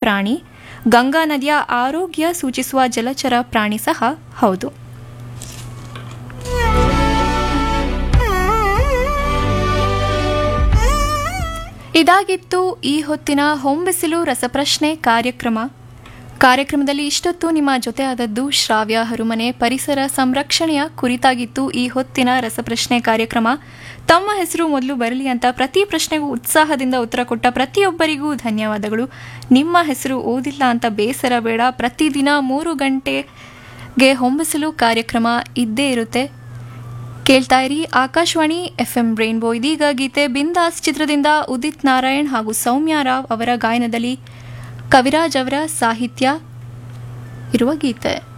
ಪ್ರಾಣಿ ಗಂಗಾ ನದಿಯ ಆರೋಗ್ಯ ಸೂಚಿಸುವ ಜಲಚರ ಪ್ರಾಣಿ ಸಹ ಹೌದು ಇದಾಗಿತ್ತು ಈ ಹೊತ್ತಿನ ಹೊಂಬಿಸಿಲು ರಸಪ್ರಶ್ನೆ ಕಾರ್ಯಕ್ರಮ ಕಾರ್ಯಕ್ರಮದಲ್ಲಿ ಇಷ್ಟೊತ್ತು ನಿಮ್ಮ ಜೊತೆ ಆದದ್ದು ಶ್ರಾವ್ಯ ಹರುಮನೆ ಪರಿಸರ ಸಂರಕ್ಷಣೆಯ ಕುರಿತಾಗಿತ್ತು ಈ ಹೊತ್ತಿನ ರಸಪ್ರಶ್ನೆ ಕಾರ್ಯಕ್ರಮ ತಮ್ಮ ಹೆಸರು ಮೊದಲು ಬರಲಿ ಅಂತ ಪ್ರತಿ ಪ್ರಶ್ನೆಗೂ ಉತ್ಸಾಹದಿಂದ ಉತ್ತರ ಕೊಟ್ಟ ಪ್ರತಿಯೊಬ್ಬರಿಗೂ ಧನ್ಯವಾದಗಳು ನಿಮ್ಮ ಹೆಸರು ಓದಿಲ್ಲ ಅಂತ ಬೇಸರ ಬೇಡ ಪ್ರತಿದಿನ ಮೂರು ಗಂಟೆಗೆ ಹೊಂಬಿಸಲು ಕಾರ್ಯಕ್ರಮ ಇದ್ದೇ ಇರುತ್ತೆ ಕೇಳ್ತಾ ಇರಿ ಆಕಾಶವಾಣಿ ಎಫ್ ಎಂ ರೈನ್ಬೋ ಇದೀಗ ಗೀತೆ ಬಿಂದಾಸ್ ಚಿತ್ರದಿಂದ ಉದಿತ್ ನಾರಾಯಣ್ ಹಾಗೂ ಸೌಮ್ಯ ರಾವ್ ಅವರ ಗಾಯನದಲ್ಲಿ ಕವಿರಾಜ್ ಅವರ ಸಾಹಿತ್ಯ ಇರುವ ಗೀತೆ